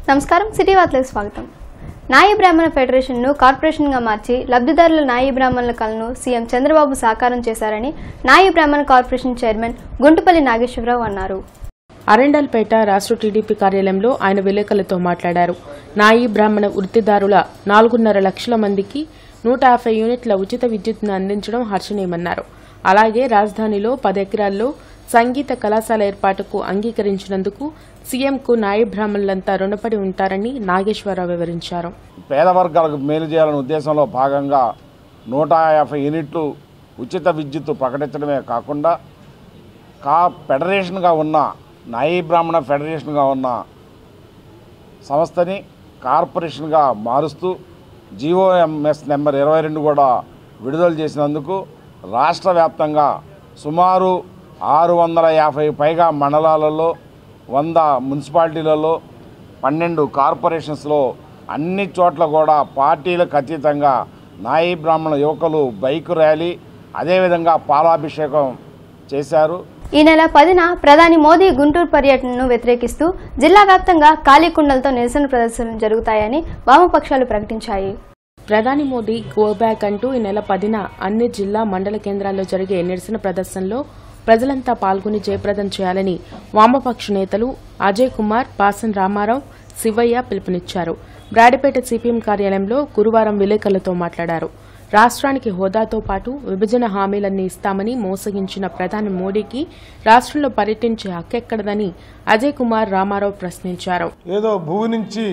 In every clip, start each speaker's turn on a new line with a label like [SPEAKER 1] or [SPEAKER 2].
[SPEAKER 1] నమస్కారం సిటీ వార్తలకు స్వాగతం నాయి బ్రాహ్మణ ఫెడరేషన్ను కార్పొరేషన్గా మార్చి లబ్ధిదారుల నాయి బ్రాహ్మణుల కలను సీఎం చంద్రబాబు సాకారం చేశారని నాయి బ్రాహ్మణ కార్పొరేషన్ చైర్మన్ గుంటుపల్లి నాగేశ్వరరావు అన్నారు
[SPEAKER 2] అరెండల్పేట రాష్ట్ర టీడీపీ కార్యాలయంలో ఆయన విలేకరులతో మాట్లాడారు నాయి బ్రాహ్మణ వృత్తిదారుల నాలుగున్నర లక్షల మందికి నూట యాభై యూనిట్ల ఉచిత విద్యుత్తును అందించడం హర్షణీయమన్నారు అలాగే రాజధానిలో పది ఎకరాల్లో సంగీత కళాశాల ఏర్పాటుకు అంగీకరించినందుకు సీఎంకు నాయి బ్రాహ్మణులంతా రుణపడి ఉంటారని నాగేశ్వరరావు వివరించారు
[SPEAKER 3] పేద వర్గాలకు మేలు చేయాలనే ఉద్దేశంలో భాగంగా నూట యాభై యూనిట్లు ఉచిత విద్యుత్ ప్రకటించడమే కాకుండా కా ఫెడరేషన్గా ఉన్న నాయి బ్రాహ్మణ ఫెడరేషన్గా ఉన్న సంస్థని కార్పొరేషన్గా మారుస్తూ జీఓఎంఎస్ నెంబర్ ఇరవై రెండు కూడా విడుదల చేసినందుకు రాష్ట్ర వ్యాప్తంగా సుమారు ఆరు వందల యాభై పైగా మండలాలలో వంద మున్సిపాలిటీలలో పన్నెండు కార్పొరేషన్స్లో అన్ని చోట్ల కూడా పార్టీలకు అతీతంగా నాయి బ్రాహ్మణ యువకులు బైక్ ర్యాలీ అదేవిధంగా పాలాభిషేకం చేశారు
[SPEAKER 1] ఈ నెల పదిన ప్రధాని మోదీ గుంటూరు పర్యటనను వ్యతిరేకిస్తూ జిల్లా వ్యాప్తంగా ఖాళీ కుండలతో నిరసన ప్రదర్శనలు జరుగుతాయని వామపక్షాలు ప్రకటించాయి
[SPEAKER 2] ప్రధాని మోదీ గో బ్యాక్ అంటూ ఈ నెల పదిన అన్ని జిల్లా మండల కేంద్రాల్లో జరిగే నిరసన ప్రదర్శనలో ప్రజలంతా పాల్గొని జయప్రదం చేయాలని వామపక్ష నేతలు అజయ్ కుమార్ పాసన్ రామారావు శివయ్య పిలుపునిచ్చారు బ్రాడిపేట సిపిఎం కార్యాలయంలో గురువారం విలేకరులతో మాట్లాడారు రాష్ట్రానికి హోదాతో పాటు విభజన హామీలన్నీ ఇస్తామని మోసగించిన ప్రధాని మోడీకి రాష్ట్రంలో పర్యటించే హక్కెక్కడదని అజయ్ కుమార్ రామారావు ప్రశ్నించారు
[SPEAKER 4] ఏదో భూమి నుంచి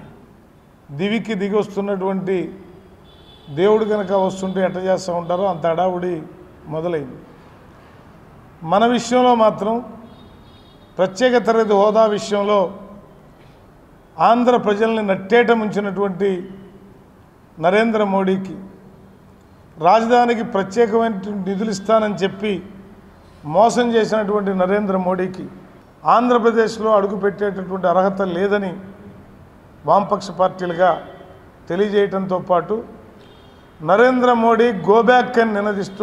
[SPEAKER 4] దివికి దిగి వస్తున్నటువంటి దేవుడు కనుక వస్తుంటే ఎట్ట చేస్తూ ఉంటారో అంత అడావుడి మొదలైంది మన విషయంలో మాత్రం ప్రత్యేక తరగతి హోదా విషయంలో ఆంధ్ర ప్రజల్ని నట్టేట ముంచినటువంటి నరేంద్ర మోడీకి రాజధానికి ప్రత్యేకమైన నిధులు ఇస్తానని చెప్పి మోసం చేసినటువంటి నరేంద్ర మోడీకి ఆంధ్రప్రదేశ్లో అడుగుపెట్టేటటువంటి అర్హత లేదని వామపక్ష పార్టీలుగా తెలియజేయటంతో పాటు నరేంద్ర మోడీ గోబ్యాక్ అని నినదిస్తూ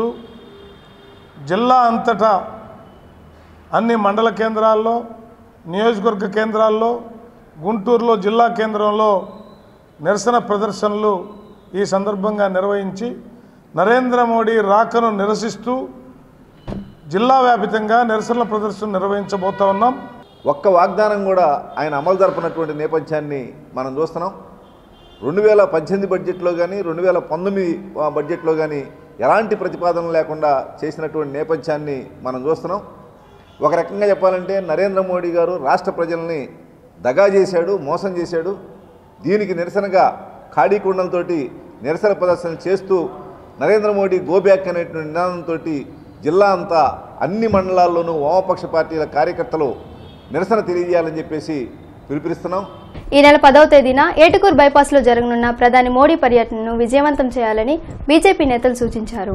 [SPEAKER 4] జిల్లా అంతటా అన్ని మండల కేంద్రాల్లో నియోజకవర్గ కేంద్రాల్లో గుంటూరులో జిల్లా కేంద్రంలో నిరసన ప్రదర్శనలు ఈ సందర్భంగా నిర్వహించి నరేంద్ర మోడీ రాకను నిరసిస్తూ జిల్లా వ్యాపితంగా నిరసనల ప్రదర్శన నిర్వహించబోతా ఉన్నాం
[SPEAKER 5] ఒక్క వాగ్దానం కూడా ఆయన అమలు జరపనటువంటి నేపథ్యాన్ని మనం చూస్తున్నాం రెండు వేల పద్దెనిమిది బడ్జెట్లో కానీ రెండు వేల పంతొమ్మిది ఆ, బడ్జెట్లో కానీ ఎలాంటి ప్రతిపాదన లేకుండా చేసినటువంటి నేపథ్యాన్ని మనం చూస్తున్నాం ఒక రకంగా చెప్పాలంటే నరేంద్ర మోడీ గారు రాష్ట్ర ప్రజల్ని దగా చేశాడు మోసం చేశాడు దీనికి నిరసనగా ఖాళీ కుండలతోటి నిరసన ప్రదర్శన చేస్తూ నరేంద్ర మోడీ గోబ్యాక్ అనేటువంటి నినాదంతో జిల్లా అంతా అన్ని మండలాల్లోనూ వామపక్ష పార్టీల కార్యకర్తలు నిరసన తెలియజేయాలని చెప్పేసి పిలుపునిస్తున్నాం
[SPEAKER 1] ఈ నెల పదవ తేదీన ఏటుకూరు బైపాస్లో జరగనున్న ప్రధాని మోడీ పర్యటనను విజయవంతం చేయాలని బీజేపీ నేతలు సూచించారు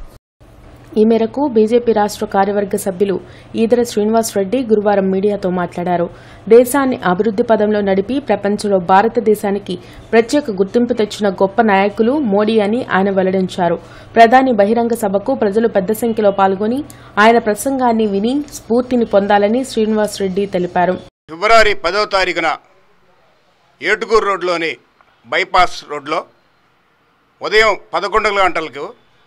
[SPEAKER 2] ఈ మేరకు బీజేపీ రాష్ట్ర కార్యవర్గ సభ్యులు ఈదర శ్రీనివాస్ రెడ్డి గురువారం మీడియాతో మాట్లాడారు దేశాన్ని అభివృద్ది పదంలో నడిపి ప్రపంచంలో భారతదేశానికి ప్రత్యేక గుర్తింపు తెచ్చిన గొప్ప నాయకులు మోడీ అని ఆయన వెల్లడించారు ప్రధాని బహిరంగ సభకు ప్రజలు పెద్ద సంఖ్యలో పాల్గొని ఆయన ప్రసంగాన్ని విని స్ఫూర్తిని పొందాలని శ్రీనివాస్ రెడ్డి తెలిపారు
[SPEAKER 6] ఫిబ్రవరి పదవ తారీఖున ఏటుకూరు రోడ్లోని బైపాస్ రోడ్లో ఉదయం పదకొండు గంటలకు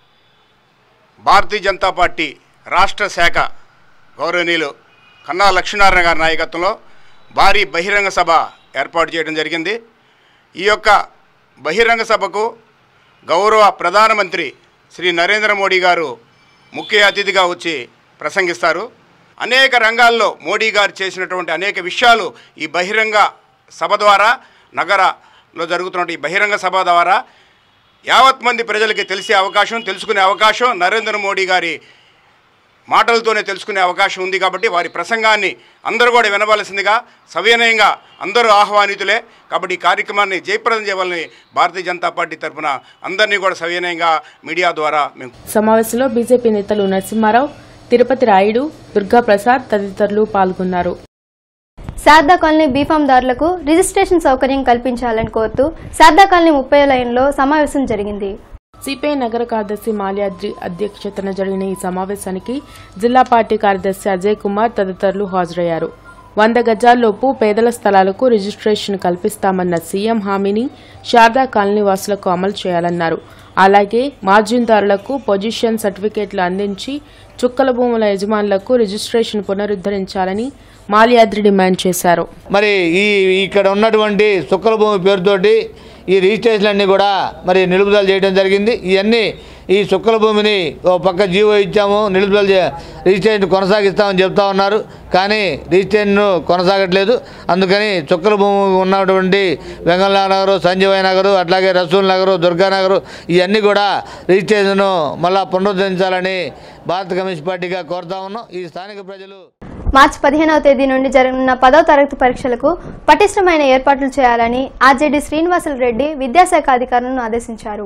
[SPEAKER 6] భారతీయ జనతా పార్టీ రాష్ట్ర శాఖ గౌరవనీయులు కన్నా లక్ష్మీనారాయణ గారి నాయకత్వంలో భారీ బహిరంగ సభ ఏర్పాటు చేయడం జరిగింది ఈ యొక్క బహిరంగ సభకు గౌరవ ప్రధానమంత్రి శ్రీ నరేంద్ర మోడీ గారు ముఖ్య అతిథిగా వచ్చి ప్రసంగిస్తారు అనేక రంగాల్లో మోడీ గారు చేసినటువంటి అనేక విషయాలు ఈ బహిరంగ సభ ద్వారా నగరలో జరుగుతున్న ఈ బహిరంగ సభ ద్వారా యావత్ మంది ప్రజలకి తెలిసే అవకాశం తెలుసుకునే అవకాశం నరేంద్ర మోడీ గారి మాటలతోనే తెలుసుకునే అవకాశం ఉంది కాబట్టి వారి ప్రసంగాన్ని అందరూ కూడా వినవలసిందిగా సవినయంగా అందరూ ఆహ్వానితులే కాబట్టి ఈ కార్యక్రమాన్ని జయప్రదం చేయాలని భారతీయ జనతా పార్టీ తరఫున అందరినీ కూడా సవినయంగా మీడియా ద్వారా మేము
[SPEAKER 2] సమావేశంలో బీజేపీ నేతలు నరసింహారావు తిరుపతి రాయుడు దుర్గాప్రసాద్ తదితరులు పాల్గొన్నారు
[SPEAKER 1] శారదా కాలనీ బీఫామ్దారులకు రిజిస్ట్రేషన్ సౌకర్యం కల్పించాలని కోరుతూ శారదా కాలనీ ముప్పై లైన్లో సమావేశం జరిగింది
[SPEAKER 2] సిపిఐ నగర కార్యదర్శి మాల్యాద్రి అధ్యక్షతన జరిగిన ఈ సమావేశానికి జిల్లా పార్టీ కార్యదర్శి అజయ్ కుమార్ తదితరులు హాజరయ్యారు వంద గజాల్లోపు పేదల స్థలాలకు రిజిస్ట్రేషన్ కల్పిస్తామన్న సీఎం హామీని శారదా కాలనీ వాసులకు అమలు చేయాలన్నారు అలాగే మార్జిన్దారులకు పొజిషన్ సర్టిఫికేట్లు అందించి చుక్కల భూముల యజమానులకు రిజిస్ట్రేషన్ పునరుద్ధరించాలని మాల్యాద్రి డిమాండ్ చేశారు
[SPEAKER 7] మరి ఈ ఇక్కడ ఉన్నటువంటి సుక్కల భూమి పేరుతోటి ఈ రిజిస్ట్రేషన్లన్నీ కూడా మరి నిలుపుదల చేయడం జరిగింది ఇవన్నీ ఈ సుక్కల భూమిని ఓ పక్క జీవో ఇచ్చాము నిలుపుదల చే- రిజిస్ట్రేషన్ కొనసాగిస్తామని చెప్తా ఉన్నారు కానీ రిజిస్ట్రేషన్ కొనసాగట్లేదు అందుకని చుక్కల భూమి ఉన్నటువంటి వెంగళ నగరు సంజీవయ్య నగరు అట్లాగే రసూల్ నగరు దుర్గానగరు ఇవన్నీ కూడా రిజిస్ట్రేషన్ మళ్ళా పునరుద్ధరించాలని భారత కమ్యూనిస్ట్ పార్టీగా కోరుతా ఉన్నాం ఈ స్థానిక ప్రజలు
[SPEAKER 1] మార్చి పదిహేనవ తేదీ నుండి జరగనున్న పదో తరగతి పరీక్షలకు పటిష్టమైన ఏర్పాట్లు చేయాలని ఆర్జేడీ శ్రీనివాసులు రెడ్డి విద్యాశాఖ అధికారులను ఆదేశించారు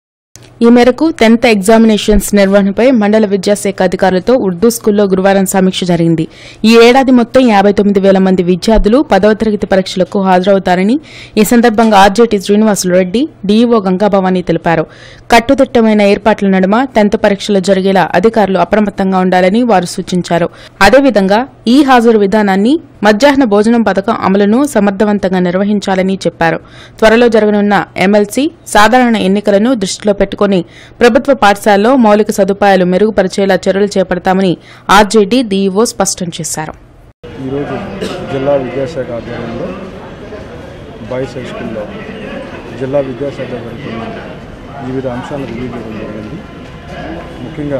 [SPEAKER 2] ఈ మేరకు టెన్త్ ఎగ్జామినేషన్స్ నిర్వహణపై మండల విద్యాశాఖ అధికారులతో ఉర్దూ స్కూల్లో గురువారం సమీక్ష జరిగింది ఈ ఏడాది మొత్తం యాబై తొమ్మిది వేల మంది విద్యార్థులు పదవ తరగతి పరీక్షలకు హాజరవుతారని ఈ సందర్భంగా ఆర్జేటీ శ్రీనివాసులు రెడ్డి డీఈఓ గంగాభవాని తెలిపారు కట్టుదిట్టమైన ఏర్పాట్ల నడుమ టెన్త్ పరీక్షలు జరిగేలా అధికారులు అప్రమత్తంగా ఉండాలని వారు సూచించారు అదేవిధంగా ఈ హాజరు విధానాన్ని మధ్యాహ్న భోజనం పథకం అమలును సమర్థవంతంగా నిర్వహించాలని చెప్పారు త్వరలో జరగనున్న ఎమ్మెల్సీ సాధారణ ఎన్నికలను దృష్టిలో పెట్టుకుని ప్రభుత్వ పాఠశాలలో మౌలిక సదుపాయాలు మెరుగుపరిచేలా చర్యలు చేపడతామని ఆర్జేడీ డీఈఓ స్పష్టం చేశారు
[SPEAKER 8] ఈరోజు జిల్లా విద్యాశాఖ ఆధ్వర్యంలో బాయ్స్ హై స్కూల్లో జిల్లా విద్యాశాఖ జరుగుతున్న వివిధ అంశాలను రివ్యూ చేయడం జరిగింది ముఖ్యంగా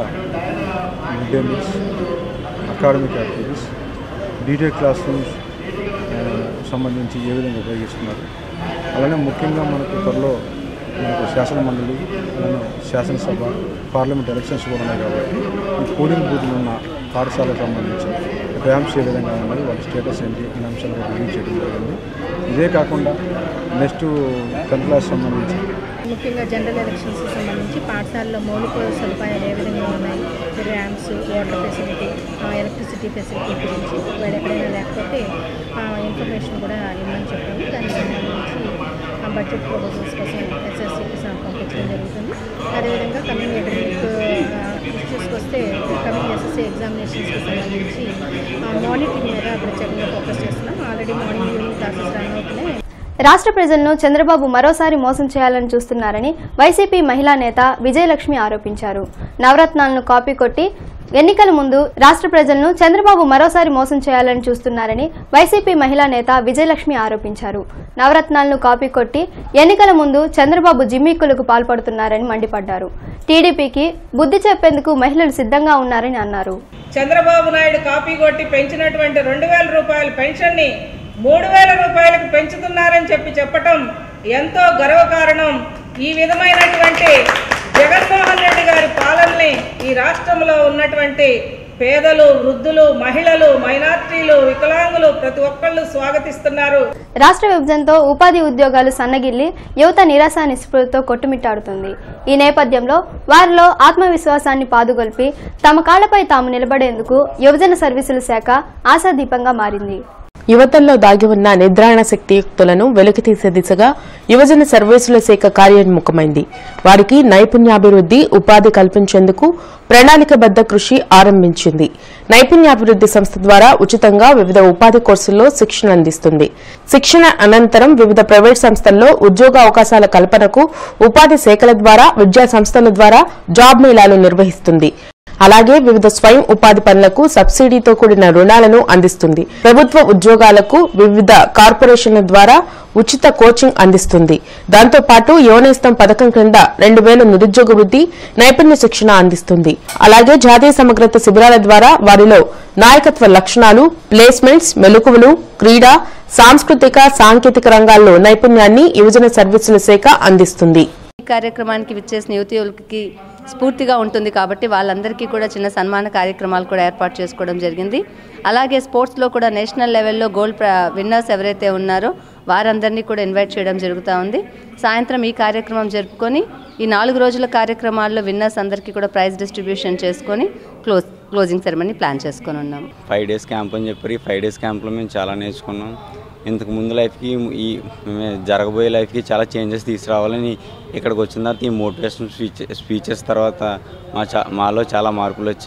[SPEAKER 8] mid day meals academic activities detail classrooms ఆ, సంబంధించి ఏ విధంగా ఉపయోగిస్తున్నారు అలానే ముఖ్యంగా మనకు త్వరలో మనకు శాసన మండలి అలానే శాసనసభ పార్లమెంట్ ఎలక్షన్స్ కూడా ఉన్నాయి కాబట్టి ఈ పోలింగ్ బూత్లు ఉన్న పాఠశాలకు సంబంధించి ర్యాంప్స్ ఏ విధంగా ఉన్నాయి వాళ్ళ స్టేటస్ ఏంటి ఈ అంశాలు రివ్యూ చేయడం జరిగింది ఇదే కాకుండా నెక్స్ట్ టెన్త్ క్లాస్ సంబంధించి
[SPEAKER 9] ముఖ్యంగా జనరల్ ఎలక్షన్స్కి సంబంధించి పాఠశాలలో మౌలిక సదుపాయాలు ఏ విధంగా ఉన్నాయి ramps water facility electricity facility గురించి ఒకవేళ ఎక్కడైనా లేకపోతే ఆ ఇన్ఫర్మేషన్ కూడా ఇవ్వమని చెప్పాము దానికి సంబంధించి ఆ బడ్జెట్ ప్రపోజల్స్ కోసం ఎస్ఎస్సికి పంపించడం జరుగుతుంది అదేవిధంగా కమింగ్ అకాడమిక్ ఇష్యూస్కి వస్తే కమింగ్ ఎస్ఎస్సి ఎగ్జామినేషన్స్కి సంబంధించి మానిటరింగ్ మీద ప్రత్యేకంగా ఫోకస్ చేస్తున్నాం already morning evening classes run అవుతున్నాయి
[SPEAKER 1] రాష్ట్ర ప్రజలను చంద్రబాబు మరోసారి మోసం చేయాలని చూస్తున్నారని వైసీపీ మహిళా నేత విజయలక్ష్మి ఆరోపించారు నవరత్నాలను కాపీ కొట్టి ఎన్నికల ముందు రాష్ట్ర ప్రజలను చంద్రబాబు మరోసారి మోసం చేయాలని చూస్తున్నారని వైసీపీ మహిళా నేత విజయలక్ష్మి ఆరోపించారు నవరత్నాలను కాపీ కొట్టి ఎన్నికల ముందు చంద్రబాబు జిమ్మిక్కులకు పాల్పడుతున్నారని మండిపడ్డారు టీడీపీకి బుద్ధి చెప్పేందుకు మహిళలు సిద్ధంగా ఉన్నారని అన్నారు
[SPEAKER 10] చంద్రబాబు నాయుడు కాపీ కొట్టి పెంచినటువంటి రెండు వేల రూపాయల పెన్షన్ని మూడు వేల రూపాయలకు పెంచుతున్నారని చెప్పి చెప్పటం ఎంతో గర్వకారణం ఈ విధమైనటువంటి జగన్మోహన్ రెడ్డి గారి పాలనని ఈ రాష్ట్రంలో ఉన్నటువంటి పేదలు వృద్ధులు మహిళలు మైనార్టీలు వికలాంగులు ప్రతి ఒక్కళ్ళు స్వాగతిస్తున్నారు
[SPEAKER 1] రాష్ట్ర విభజనతో ఉపాధి ఉద్యోగాలు సన్నగిల్లి యువత నిరాశ నిస్పృహతో కొట్టుమిట్టాడుతుంది ఈ నేపథ్యంలో వారిలో ఆత్మవిశ్వాసాన్ని పాదుగొల్పి తమ కాళ్లపై తాము నిలబడేందుకు యువజన సర్వీసుల శాఖ ఆశాదీపంగా మారింది
[SPEAKER 2] యువతల్లో దాగి ఉన్న నిద్రాణ శక్తియుక్తులను వెలికితీసే దిశగా యువజన సర్వీసుల శాఖ కార్యోన్ముఖమైంది వారికి నైపుణ్యాభివృద్ది ఉపాధి కల్పించేందుకు ప్రణాళికబద్ద కృషి ఆరంభించింది నైపుణ్యాభివృద్ది సంస్థ ద్వారా ఉచితంగా వివిధ ఉపాధి కోర్సుల్లో శిక్షణ అందిస్తుంది శిక్షణ అనంతరం వివిధ ప్రైవేట్ సంస్థల్లో ఉద్యోగ అవకాశాల కల్పనకు ఉపాధి శాఖల ద్వారా విద్యా సంస్థల ద్వారా జాబ్ మేళాలు నిర్వహిస్తుంది అలాగే వివిధ స్వయం ఉపాధి పనులకు సబ్సిడీతో కూడిన రుణాలను అందిస్తుంది ప్రభుత్వ ఉద్యోగాలకు వివిధ కార్పొరేషన్ల ద్వారా ఉచిత కోచింగ్ అందిస్తుంది దాంతో పాటు యువనేస్తం పథకం క్రింద రెండు వేల నిరుద్యోగ వృద్ధి నైపుణ్య శిక్షణ అందిస్తుంది అలాగే జాతీయ సమగ్రత శిబిరాల ద్వారా వారిలో నాయకత్వ లక్షణాలు ప్లేస్మెంట్స్ మెలకువలు క్రీడా సాంస్కృతిక సాంకేతిక రంగాల్లో నైపుణ్యాన్ని యువజన సర్వీసుల శాఖ అందిస్తుంది
[SPEAKER 11] ఈ కార్యక్రమానికి విచ్చేసిన యువతి యువకులకి స్ఫూర్తిగా ఉంటుంది కాబట్టి వాళ్ళందరికీ కూడా చిన్న సన్మాన కార్యక్రమాలు కూడా ఏర్పాటు చేసుకోవడం జరిగింది అలాగే స్పోర్ట్స్లో కూడా నేషనల్ లెవెల్లో గోల్డ్ విన్నర్స్ ఎవరైతే ఉన్నారో వారందరినీ కూడా ఇన్వైట్ చేయడం జరుగుతూ ఉంది సాయంత్రం ఈ కార్యక్రమం జరుపుకొని ఈ నాలుగు రోజుల కార్యక్రమాల్లో విన్నర్స్ అందరికీ కూడా ప్రైజ్ డిస్ట్రిబ్యూషన్ చేసుకొని క్లోజ్ క్లోజింగ్ సెరమనీ ప్లాన్ చేసుకొని ఉన్నాం
[SPEAKER 12] ఫైవ్ డేస్ క్యాంప్ అని చెప్పారు ఈ ఫైవ్ డేస్ క్యాంప్లో మేము చాలా నేర్చుకున్నాం ఇంతకు ముందు లైఫ్కి ఈ మే- జరగబోయే లైఫ్కి చాలా చేంజెస్ తీసుకురావాలని ఇక్కడికి వచ్చిన తర్వాత ఈ మోటివేషన్ స్పీచ్ స్పీచెస్ తర్వాత మా చా మాలో చాలా మార్పులు వచ్చాయి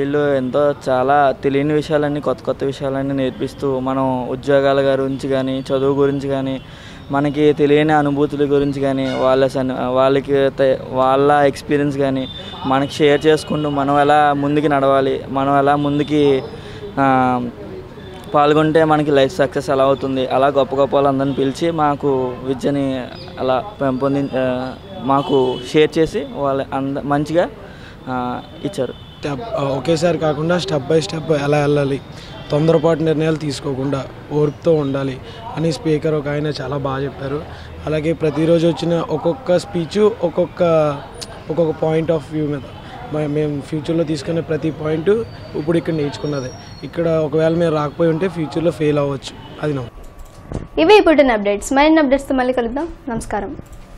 [SPEAKER 13] వీళ్ళు ఎంతో చాలా తెలియని విషయాలన్నీ కొత్త కొత్త విషయాలన్నీ నేర్పిస్తూ మనం ఉద్యోగాల గురించి కానీ చదువు గురించి కానీ మనకి తెలియని అనుభూతుల గురించి కానీ వాళ్ళ సన్ వాళ్ళకి త- వాళ్ళ ఎక్స్పీరియన్స్ కానీ మనకి షేర్ చేసుకుంటూ మనం ఎలా ముందుకి నడవాలి మనం ఎలా ముందుకి ఆ, పాల్గొంటే మనకి లైఫ్ సక్సెస్ ఎలా అవుతుంది అలా గొప్ప గొప్ప వాళ్ళందరిని పిలిచి మాకు విద్యని అలా పెంపొంది ఆ, మాకు షేర్ చేసి వాళ్ళ అంద మంచిగా ఆ, ఇచ్చారు
[SPEAKER 14] స్టెప్ ఒకేసారి కాకుండా స్టెప్ బై స్టెప్ ఎలా వెళ్ళాలి తొందరపాటు నిర్ణయాలు తీసుకోకుండా ఓర్పుతో ఉండాలి అని స్పీకర్ ఒక ఆయన చాలా బాగా చెప్పారు అలాగే ప్రతిరోజు వచ్చిన ఒక్కొక్క స్పీచ్ ఒక్కొక్క ఒక్కొక్క పాయింట్ ఆఫ్ వ్యూ మీద మ- మేము ఫ్యూచర్లో తీసుకునే ప్రతి పాయింట్ ఇప్పుడు ఇక్కడ నేర్చుకున్నదే ఇక్కడ ఒకవేళ మేము రాకపోయి ఉంటే ఫ్యూచర్లో ఫెయిల్ అవ్వచ్చు అది నా
[SPEAKER 1] ఇవే ఇప్పుడు అప్డేట్స్ మరిన్ని అప్డేట్స్తో మళ్ళీ కలుద్దాం నమస్కారం